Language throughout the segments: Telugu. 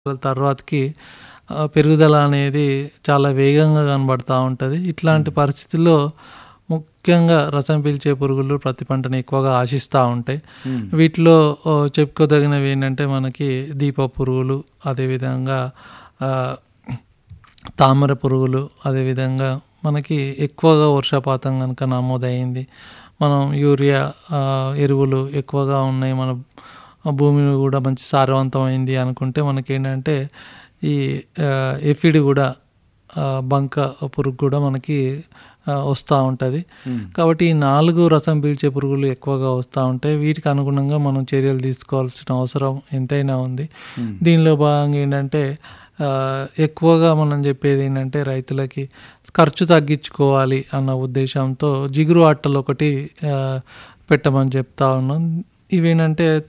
తర్వాతకి ఆహ్, పెరుగుదల అనేది చాలా వేగంగా కనబడతా ఉంటది. ఇట్లాంటి పరిస్థితుల్లో ముఖ్యంగా రసం పీల్చే పురుగులు ప్రతి పంటని ఎక్కువగా ఆశిస్తా ఉంటాయి. హ్మ్. వీటిలో ఆహ్, చెప్పుకోదగినవి ఏంటంటే మనకి దీప పురుగులు, అదేవిధంగా ఆహ్, తామర పురుగులు, అదేవిధంగా మనకి ఎక్కువగా వర్షపాతం గనుక నమోదయింది. మనం యూరియా ఆహ్, ఎరువులు ఎక్కువగా ఉన్నాయి. మన భూమి కూడా మంచి సారవంతమైంది అనుకుంటే మనకేంటంటే ఈ ఆహ్, ఎఫిడ్ కూడా ఆహ్, బంక పురుగు కూడా మనకి ఆహ్, వస్తా ఉంటది. హ్మ్. కాబట్టి ఈ 4 రసం పీల్చే పురుగులు ఎక్కువగా వస్తా ఉంటాయి. వీటికి అనుగుణంగా మనం చర్యలు తీసుకోవాల్సిన అవసరం ఎంతైనా ఉంది. హ్మ్. దీనిలో భాగంగా ఏంటంటే ఆహ్, ఎక్కువగా మనం చెప్పేది ఏంటంటే రైతులకి ఖర్చు తగ్గించుకోవాలి అన్న ఉద్దేశంతో జిగురు అట్టలు ఒకటి ఆహ్, పెట్టమని చెప్తా ఉన్నాం. ఇవేంటంటే రూ.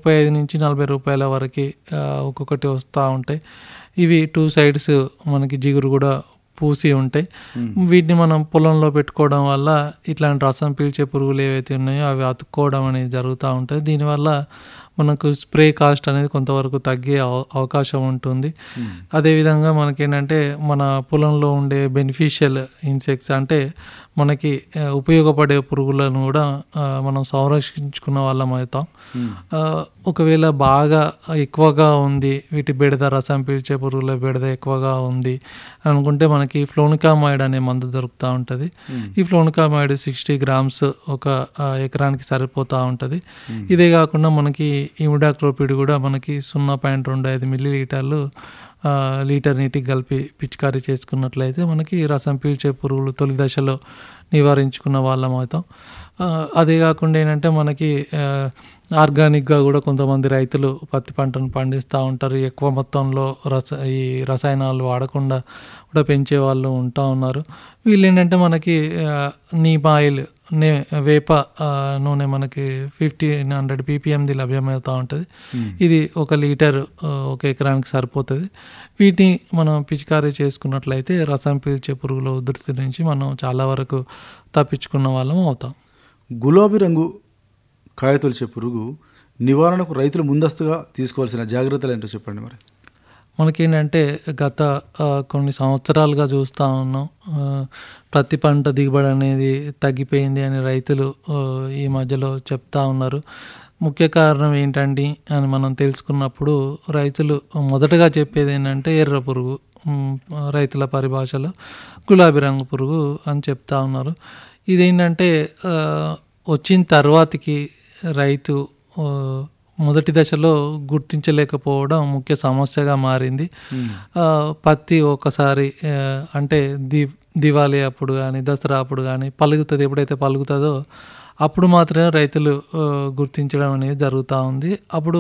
35-40 రూపాయల వరకి ఆహ్, ఒక్కొక్కటి వస్తా ఉంటాయి. ఇవి 2 సైడ్స్ మనకి జిగురు కూడా పూసి ఉంటాయి. హ్మ్. వీటిని మనం పొలంలో పెట్టుకోవడం వల్ల ఇట్లాంటి రసం పీల్చే పురుగులు ఏవైతే ఉన్నాయో అవి అతుక్కోవడం అనేది జరుగుతా ఉంటది. దీనివల్ల మనకు స్ప్రే కాస్ట్ అనేది కొంతవరకు తగ్గే అవ అవకాశం ఉంటుంది. హ్మ్. అదేవిధంగా మనకేంటంటే మన పొలంలో ఉండే బెనిఫిషియల్ ఇన్సెక్ట్స్ అంటే మనకి ఆహ్, ఉపయోగపడే పురుగులను కూడా ఆహ్, మనం సంరక్షించుకున్న వాళ్ళం అవుతాం. హ్మ్. ఆహ్, ఒకవేళ బాగా ఎక్కువగా ఉంది వీటి బెడద రసం పీల్చే పురుగుల బెడద ఎక్కువగా ఉంది అనుకుంటే మనకి ఫ్లోనికామైడ్ అనే మందు దొరుకుతా ఉంటది. హ్మ్. ఈ ఫ్లోనికామైడ్ 60 గ్రామ్స్ ఒక ఆహ్, ఎకరానికి సరిపోతా ఉంటది. హ్మ్. ఇదే కాకుండా మనకి ఇమిడాక్లోపిడ్ కూడా మనకి 0.25 మిల్లీలీటర్లు ఆహ్, లీటర్ నీటికి కలిపి పిచికారీ చేసుకున్నట్లయితే మనకి రసం పీల్చే పురుగులు తొలి దశలో నివారించుకున్న వాళ్ళం అవుతాం. ఆహ్, అదే కాకుండా ఏంటంటే మనకి ఆహ్, ఆర్గానిక్‌గా కూడా కొంతమంది రైతులు పత్తి పంటను పండిస్తా ఉంటారు. ఎక్కువ మొత్తంలో రస ఈ రసాయనాలు వాడకుండా కూడా పెంచే వాళ్ళు ఉంటా ఉన్నారు. వీళ్ళేంటంటే మనకి ఆహ్, నీమ్ ఆయిల్ నే వేప ఆహ్, నూనె మనకి 1500 పీపీఎంది లభ్యమవుతా ఉంటది. హ్మ్. ఇది ఒక లీటర్ ఆహ్, ఒక ఎకరానికి సరిపోతది. వీటిని మనం పిచికారీ చేసుకున్నట్లయితే రసం పీల్చే పురుగుల ఉధృతి నుంచి మనం చాలా వరకు తప్పించుకున్న వాళ్ళం అవుతాం. గులాబీ రంగు కాయతొలిచే పురుగు నివారణకు రైతులు ముందస్తుగా తీసుకోవాల్సిన జాగ్రత్తలు ఏంటో చెప్పండి మరి? మనకేంటంటే గత ఆహ్, కొన్ని సంవత్సరాలుగా చూస్తా ఉన్నాం. ఆహ్, ప్రతి పంట దిగుబడి అనేది తగ్గిపోయింది అని రైతులు ఆహ్, ఈ మధ్యలో చెప్తా ఉన్నారు. ముఖ్య కారణం ఏంటండి అని మనం తెలుసుకున్నప్పుడు రైతులు మొదటగా చెప్పేది ఏంటంటే ఎర్ర పురుగు. హ్మ్. రైతుల పరిభాషలో గులాబీ రంగు పురుగు అని చెప్తా ఉన్నారు. ఇదేంటంటే ఆహ్, వచ్చిన తర్వాతకి రైతు ఆహ్, మొదటి దశలో గుర్తించలేకపోవడం ముఖ్య సమస్యగా మారింది. హ్మ్. ఆహ్, పత్తి ఒకసారి ఆహ్, అంటే ది దివాళీ అప్పుడు గానీ, దసరా అప్పుడు గానీ పలుకుతది. ఎప్పుడైతే పలుకుతదో అప్పుడు మాత్రమే రైతులు ఆహ్, గుర్తించడం అనేది జరుగుతా ఉంది. అప్పుడు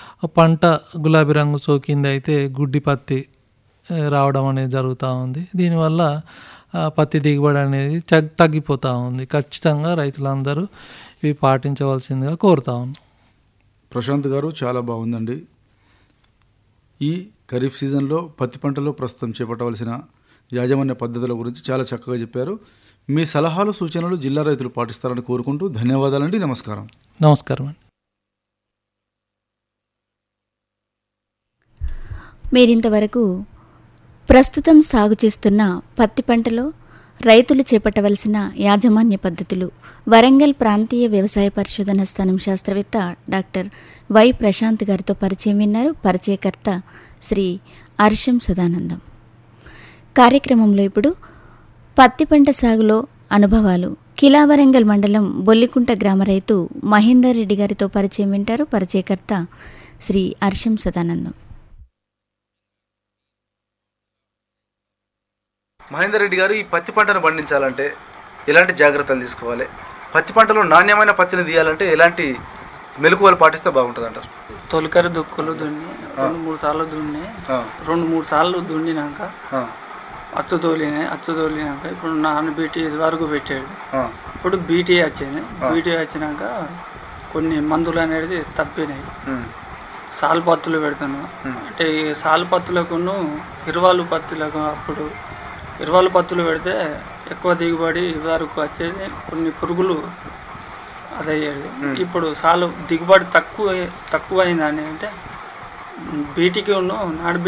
పంట గులాబీ రంగు సోకిందయితే గుడ్డి పత్తి ఆహ్, రావడం అనేది జరుగుతా ఉంది. దీనివల్ల ఆహ్, పత్తి దిగుబడి అనేది చగ్ తగ్గిపోతా ఉంది. ఖచ్చితంగా రైతులందరూ ఇవి పాటించవలసిందిగా కోరుతా ఉన్నాం. ప్రశాంత్ గారు చాలా బాగుందండి. ఈ ఖరీఫ్ సీజన్‌లో పత్తి పంటలో ప్రస్తుతం చేపట్టవలసిన యాజమాన్య పద్ధతుల గురించి చాలా చక్కగా చెప్పారు. మీ సలహాలు, సూచనలు జిల్లా రైతులు పాటిస్తారని కోరుకుంటూ ధన్యవాదాలండి. నమస్కారం. నమస్కారం అండి. మీరింతవరకు ప్రస్తుతం సాగు చేస్తున్న పత్తి పంటలో రైతులు చేపట్టవలసిన యాజమాన్య పద్ధతులు వరంగల్ ప్రాంతీయ వ్యవసాయ పరిశోధన స్థానం శాస్త్రవేత్త డాక్టర్ వై ప్రశాంత్ గారితో పరిచయం విన్నారు. పరిచయకర్త శ్రీ అర్షం సదానందం. కార్యక్రమంలో ఇప్పుడు పత్తి పంట సాగులో అనుభవాలు కిలావరంగల్ మండలం బొల్లికుంట గ్రామ రైతు మహేందర్ రెడ్డి గారితో పరిచయం వింటారు. పరిచయకర్త శ్రీ అర్షం సదానందం. మహేందర్ రెడ్డి గారు ఈ పత్తి పంటను పండించాలంటే ఎలాంటి జాగ్రత్తలు తీసుకోవాలి పత్తి పంటలో నాణ్యమైన పత్తిని తీయాలంటే ఎలాంటి మెలకువలు పాటిస్తే బాగుంటుంది అంటారు తొలకరి దుక్కులు దున్ని రెండు మూడు సార్లు దున్ని రెండు మూడు సార్లు దున్నినాక అచ్చు తోలినాయి అచ్చు తోలినాక ఇప్పుడు నాన్న బీటీ ఇది వరకు పెట్టాడు ఇప్పుడు బీటీ వచ్చింది బీటీ వచ్చినాక కొన్ని మందులు అనేది తప్పినాయి సాల్ పత్తులు పెడుతున్నాం అంటే ఈ సాల్ పత్తులకును ఇరువాలు పత్తులకు అప్పుడు ఇరువాలు పత్తులు పెడితే ఎక్కువ దిగుబడి వరకు వచ్చేది కొన్ని పురుగులు అదయ్యేది ఇప్పుడు సాలు దిగుబడి తక్కువ తక్కువ అయిందని అంటే బీటీకి నాడు